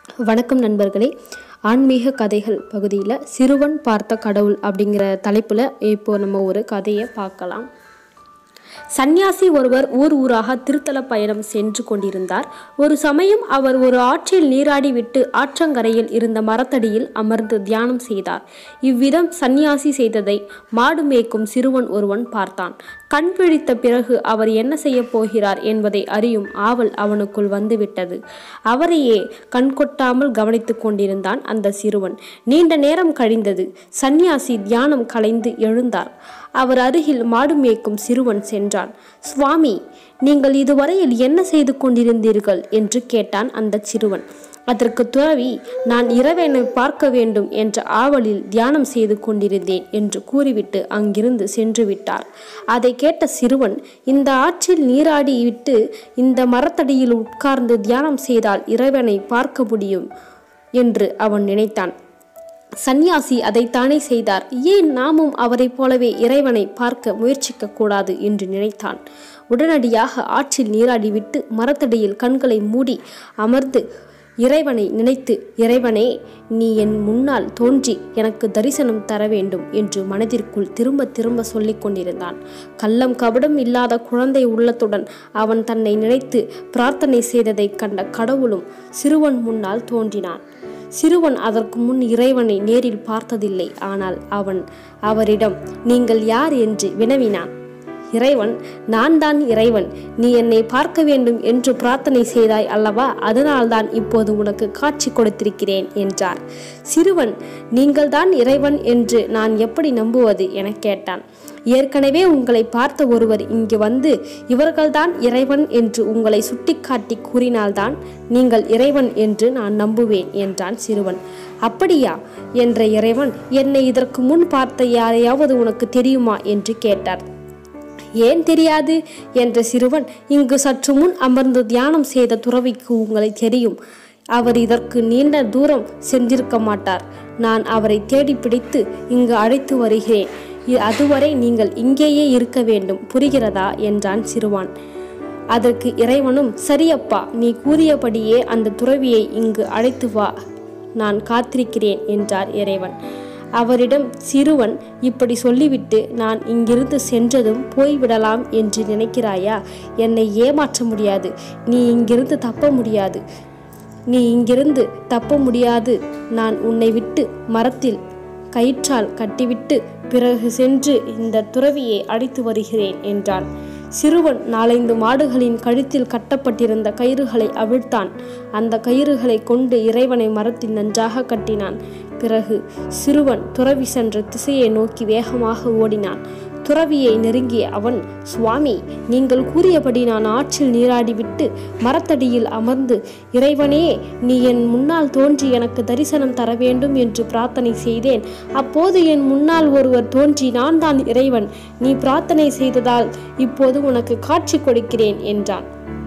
வணக்கம் நண்பர்களே ஆன்மீக கதைகள் பகுதியில் சிறுவன் பார்த்த கடவுள் அப்படிங்கிற தலைப்பில் இப்போ நம்ம ஒரு கதையை பார்க்கலாம் சந்நியாசி ஒருவர் ஊர் ஊராக திருத்தல பயணம் சென்று கொண்டிருந்தார் ஒரு சமயம் அவர் ஒரு ஆற்றில் நீராடி விட்டு ஆற்றங்கரையில் இருந்த மரத்தடியில் அமர்ந்து தியானம் செய்தார் இவ்விதம் சந்நியாசி செய்ததை மாடு மேய்க்கும் சிறுவன் ஒருவன் பார்த்தான் கண் விழித்த பிறகு அவர் என்ன செய்ய போகிறார் என்பதை அறியும் ஆவல் அவனுக்குள் வந்துவிட்டது அவரையே கண்கொட்டாமல் கவனித்துக் கொண்டிருந்தான் அந்த சிறுவன் நீண்ட நேரம் கழிந்தது சந்நியாசி தியானம் கலைந்து எழுந்தார் அவர் அருகில் மாடு மேய்க்கும் சிறுவன் சென்றான் சுவாமி நீங்கள் இதுவரையில் என்ன செய்து கொண்டிருந்தீர்கள் என்று கேட்டான் அந்த சிறுவன் அதற்கு துறவி நான் இரவேனை பார்க்க வேண்டும் என்ற ஆவலில் தியானம் செய்து கொண்டிருந்தேன் என்று கூறிவிட்டு அங்கிருந்து சென்று விட்டார் அதை கேட்ட சிறுவன் இந்த ஆற்றில் நீராடி விட்டு இந்த மரத்தடியில் உட்கார்ந்து தியானம் செய்தால் இறைவனை பார்க்க முடியும் என்று அவன் நினைத்தான் சந்நியாசி அதைத்தானே செய்தார் ஏன் நாமும் அவரைப் போலவே இறைவனை பார்க்க முயற்சிக்க கூடாது என்று நினைத்தான் உடனடியாக ஆற்றில் நீராடிவிட்டு மரத்தடியில் கண்களை மூடி அமர்ந்து இறைவனை நினைத்து இறைவனே நீ என் முன்னால் தோன்றி எனக்கு தரிசனம் தர வேண்டும் என்று மனதிற்குள் திரும்ப திரும்ப சொல்லிக் கொண்டிருந்தான் கள்ளம் கபடம் இல்லாத குழந்தை உள்ளத்துடன் அவன் தன்னை நினைத்து பிரார்த்தனை செய்ததைக் கண்ட கடவுளும் சிறுவன் முன்னால் தோன்றினான் சிறுவன் அதற்கு முன் இறைவனை நேரில் பார்த்ததில்லை ஆனால் அவன் அவரிடம் நீங்கள் யார் என்று வினவினான் இறைவன் நான் தான் இறைவன் நீ என்னை பார்க்க வேண்டும் என்று பிரார்த்தனை செய்தாய் அல்லவா அதனால்தான் இப்போது உனக்கு காட்சி கொடுத்திருக்கிறேன் என்றார் சிறுவன் நீங்கள்தான் இறைவன் என்று நான் எப்படி நம்புவது என கேட்டான் ஏற்கனவே உங்களை பார்த்த ஒருவர் இங்கு வந்து இவர்கள்தான் இறைவன் என்று உங்களை சுட்டிக்காட்டி கூறினால்தான் நீங்கள் இறைவன் என்று நான் நம்புவேன் என்றான் சிறுவன் அப்படியா என்ற இறைவன் என்னை இதற்கு முன் பார்த்த யாரையாவது உனக்கு தெரியுமா என்று கேட்டார் ஏன் தெரியாது என்ற சிறுவன் இங்கு சற்று முன் அமர்ந்து தியானம் செய்த துறவிக்கு உங்களை தெரியும் அவர் இதற்கு நீண்ட தூரம் சென்றிருக்க மாட்டார் நான் அவரை தேடி பிடித்து இங்கு அழைத்து வருகிறேன் இ- அதுவரை நீங்கள் இங்கேயே இருக்க வேண்டும் புரிகிறதா என்றான் சிறுவான் அதற்கு இறைவனும் சரியப்பா நீ கூறியபடியே அந்த துறவியை இங்கு அழைத்து வா நான் காத்திருக்கிறேன் என்றார் இறைவன் அவரிடம் சிறுவன் இப்படி சொல்லிவிட்டு நான் இங்கிருந்து சென்றதும் போய்விடலாம் என்று நினைக்கிறாயா என்னை ஏமாற்ற முடியாது நீ இங்கிருந்து தப்ப முடியாது நீ இங்கிருந்து தப்ப முடியாது நான் உன்னை விட்டு மரத்தில் கயிற்றால் கட்டிவிட்டு பிறகு சென்று இந்த துறவியை அழைத்து வருகிறேன் என்றான் சிறுவன் நாலைந்து மாடுகளின் கழுத்தில் கட்டப்பட்டிருந்த கயிறுகளை அவிழ்த்தான் அந்த கயிறுகளை கொண்டு இறைவனை மரத்தில் நன்றாக கட்டினான் பிறகு சிறுவன் துறவி சென்ற திசையை நோக்கி வேகமாக ஓடினான் துறவியை நெருங்கிய அவன் சுவாமி நீங்கள் கூறியபடி நான் ஆற்றில் நீராடிவிட்டு மரத்தடியில் அமர்ந்து இறைவனே நீ என் முன்னால் தோன்றி எனக்கு தரிசனம் தர வேண்டும் என்று பிரார்த்தனை செய்தேன் அப்போது என் முன்னால் ஒருவர் தோன்றி நான் தான் இறைவன் நீ பிரார்த்தனை செய்ததால் இப்போது உனக்கு காட்சி கொடுக்கிறேன் என்றான்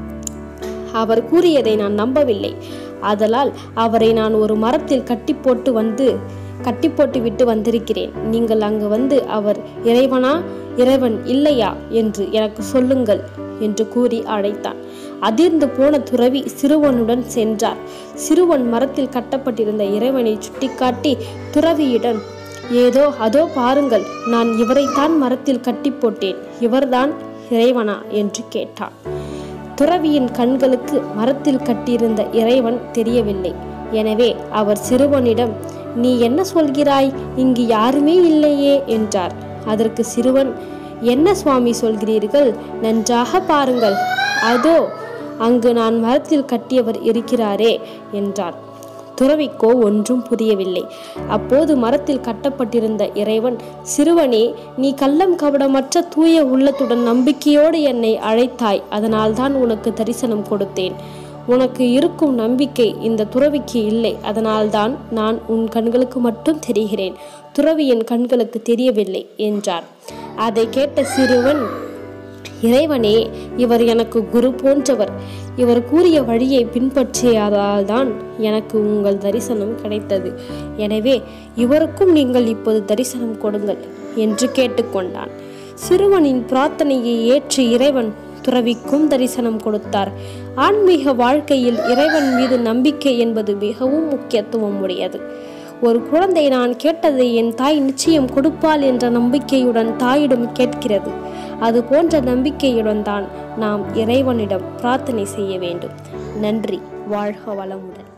அவர் கூறியதை நான் நம்பவில்லை ஆதலால் அவரை நான் ஒரு மரத்தில் கட்டி போட்டு வந்து கட்டி போட்டு விட்டு வந்திருக்கிறேன் நீங்கள் அங்கு வந்து அவர் இறைவனா இறைவன் இல்லையா என்று எனக்கு சொல்லுங்கள் என்று கூறி அழைத்தான் அதிர்ந்து போன துறவி சிறுவனுடன் சென்றார் சிறுவன் மரத்தில் கட்டப்பட்டிருந்த இறைவனை சுட்டிக்காட்டி துறவியிடம் ஏதோ அதோ பாருங்கள் நான் இவரைத்தான் மரத்தில் கட்டி போட்டேன் இவர்தான் இறைவனா என்று கேட்டான் துறவியின் கண்களுக்கு மரத்தில் கட்டியிருந்த இறைவன் தெரியவில்லை எனவே அவர் சிறுவனிடம் நீ என்ன சொல்கிறாய் இங்கு யாருமே இல்லையே என்றார் அதற்கு சிறுவன் என்ன சுவாமி சொல்கிறீர்கள் நன்றாக பாருங்கள் அதோ அங்கு நான் மரத்தில் கட்டியவர் இருக்கிறாரே என்றார் துறவிக்கோ ஒன்றும் புரியவில்லை அப்போது மரத்தில் கட்டப்பட்டிருந்த இறைவன் சிறுவனே நீ கள்ளம் கபடமற்ற தூய உள்ளத்துடன் நம்பிக்கையோடு என்னை அழைத்தாய் அதனால்தான் உனக்கு தரிசனம் கொடுத்தேன் உனக்கு இருக்கும் நம்பிக்கை இந்த துறவிக்கு இல்லை அதனால்தான் நான் உன் கண்களுக்கு மட்டும் தெரிகிறேன் துறவியின் கண்களுக்கு தெரியவில்லை என்றார் அதை கேட்ட சிறுவன் இறைவனே இவர் எனக்கு குரு போன்றவர் இவர் கூறிய வழியை பின்பற்றியதால்தான் எனக்கு உங்கள் தரிசனம் கிடைத்தது எனவே இவருக்கும் நீங்கள் இப்போது தரிசனம் கொடுங்கள் என்று கேட்டுக்கொண்டான் சிறுவனின் பிரார்த்தனையை ஏற்று இறைவன் துறவிக்கும் தரிசனம் கொடுத்தார் ஆன்மீக வாழ்க்கையில் இறைவன் மீது நம்பிக்கை என்பது மிகவும் முக்கியத்துவம் உடையது ஒரு குழந்தை நான் கேட்டதை என் தாய் நிச்சயம் கொடுப்பாள் என்ற நம்பிக்கையுடன் தாயிடம் கேட்கிறது அது போன்ற நம்பிக்கையுடன் தான் நாம் இறைவனிடம் பிரார்த்தனை செய்ய வேண்டும் நன்றி வாழ்க வளமுடன்